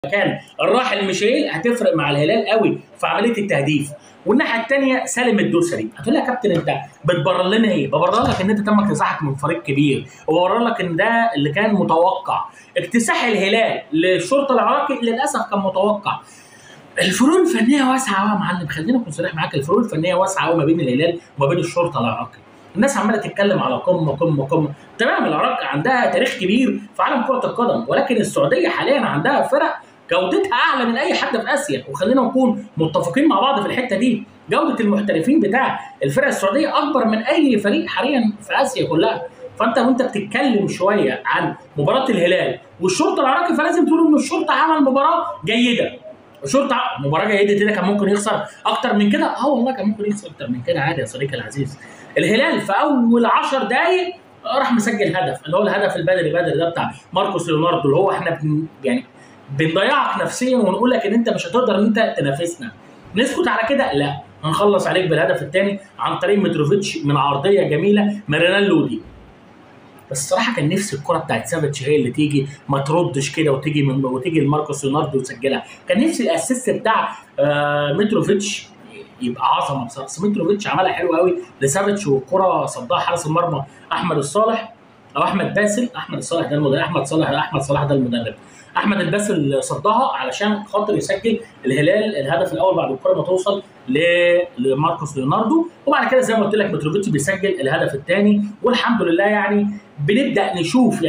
كان الراحل ميشيل هتفرق مع الهلال قوي في عمليه التهديف والناحيه الثانيه سالم الدوسري هتقول لي يا كابتن انت بتبرر لنا ايه؟ ببرر لك ان انت تم اكتساحك من فريق كبير وببرر لك ان ده اللي كان متوقع اكتساح الهلال للشرطه العراقي للاسف كان متوقع الفروق الفنيه واسعه قوي يا معلم خلينا نكون صريح معاك الفروق الفنيه واسعه قوي ما بين الهلال وما بين الشرطه العراقي الناس عماله تتكلم على قمه قمه قمه تمام العراق عندها تاريخ كبير في عالم كره القدم ولكن السعوديه حاليا عندها فرق جودتها اعلى من اي حد في اسيا وخلينا نكون متفقين مع بعض في الحته دي جوده المحترفين بتاع الفرق السعوديه اكبر من اي فريق حاليا في اسيا كلها فانت وانت بتتكلم شويه عن مباراه الهلال والشرطه العراقي فلازم تقول ان الشرطه عمل مباراه جيده الشرطه مباراه جيده كده كان ممكن يخسر اكتر من كده اه والله كان ممكن يخسر اكتر من كده عادي يا صديقي العزيز الهلال في اول 10 دقائق راح مسجل هدف اللي هو الهدف البدري بدري ده بتاع ماركوس ليوناردو اللي هو احنا بن يعني بنضيعك نفسيا ونقول لك ان انت مش هتقدر ان انت تنافسنا نسكت على كده لا هنخلص عليك بالهدف الثاني عن طريق متروفيتش من عرضيه جميله من رينالدو دي بس الصراحه كان نفسي الكره بتاعت سافيتش هي اللي تيجي ما تردش كده وتيجي من وتيجي لماركوس ليوناردو وتسجلها كان نفسي الاسيست بتاع آه متروفيتش يبقى عظمه بصراحه بس متروفيتش عملها حلو قوي لسافيتش والكره صدها حارس المرمى احمد الصالح او احمد باسل احمد الصالح ده المدرب احمد صالح احمد صلاح ده المدرب احمد الباسل صدها علشان خاطر يسجل الهلال الهدف الاول بعد الكره ما توصل لماركوس ليوناردو وبعد كده زي ما قلت لك متروفيتش بيسجل الهدف الثاني والحمد لله يعني بنبدا نشوف